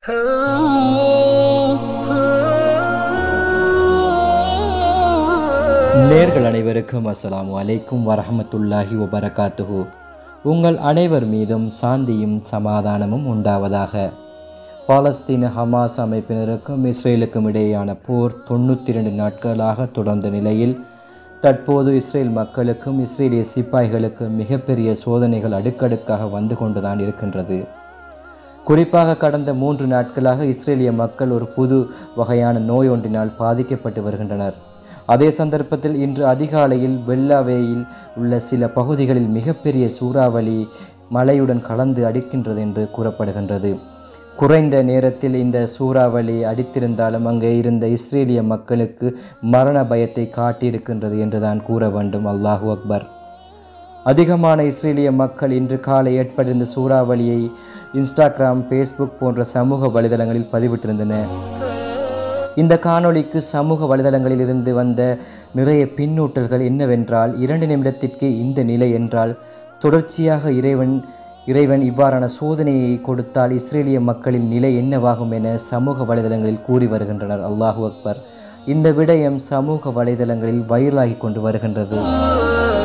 நேர்கள் அனைவருக்கும் அஸ்ஸலாமு அலைக்கும் வரஹமத்துல்லாஹி வபரகாத்துஹு உங்கள் அனைவர் மீதும் சாந்தியும் சமாதானமும் உண்டாவதாக பாலஸ்தீன ஹமாஸ் அமைப்பினருக்கும் இஸ்ரேலுக்கும் இடையேயான போர் தொண்ணூற்றி இரண்டு நாட்களாக தொடர்ந்த நிலையில் தற்போது இஸ்ரேல் மக்களுக்கும் இஸ்ரேலிய சிப்பாய்களுக்கும் மிகப்பெரிய சோதனைகள் அடுக்கடுக்காக வந்து கொண்டுதான் இருக்கின்றது குறிப்பாக கடந்த மூன்று நாட்களாக இஸ்ரேலிய மக்கள் ஒரு புது வகையான நோய் ஒன்றினால் பாதிக்கப்பட்டு வருகின்றனர் அதே சந்தர்ப்பத்தில் இன்று அதிகாலையில் வெள்ளாவேயில் உள்ள சில பகுதிகளில் மிகப்பெரிய சூறாவளி மழையுடன் கலந்து அடிக்கின்றது என்று கூறப்படுகின்றது குறைந்த நேரத்தில் இந்த சூறாவளி அடித்திருந்தாலும் அங்கே இருந்த இஸ்ரேலிய மக்களுக்கு மரண பயத்தை காட்டியிருக்கின்றது என்றுதான் கூற வேண்டும் அல்லாஹூ அக்பர் அதிகமான இஸ்ரேலிய மக்கள் இன்று காலை ஏற்பட்டிருந்த சூறாவளியை இன்ஸ்டாகிராம் ஃபேஸ்புக் போன்ற சமூக வலைதளங்களில் பதிவிட்டிருந்தன இந்த காணொளிக்கு சமூக வலைதளங்களில் இருந்து வந்த நிறைய பின்னூட்டல்கள் என்னவென்றால் இரண்டு நிமிடத்திற்கு இந்த நிலை என்றால் தொடர்ச்சியாக இறைவன் இறைவன் இவ்வாறான சோதனையை கொடுத்தால் இஸ்ரேலிய மக்களின் நிலை என்னவாகும் என சமூக வலைதளங்களில் கூறி வருகின்றனர் அல்லாஹு அக்பர் இந்த விடயம் சமூக வலைதளங்களில் வைரலாகி கொண்டு வருகின்றது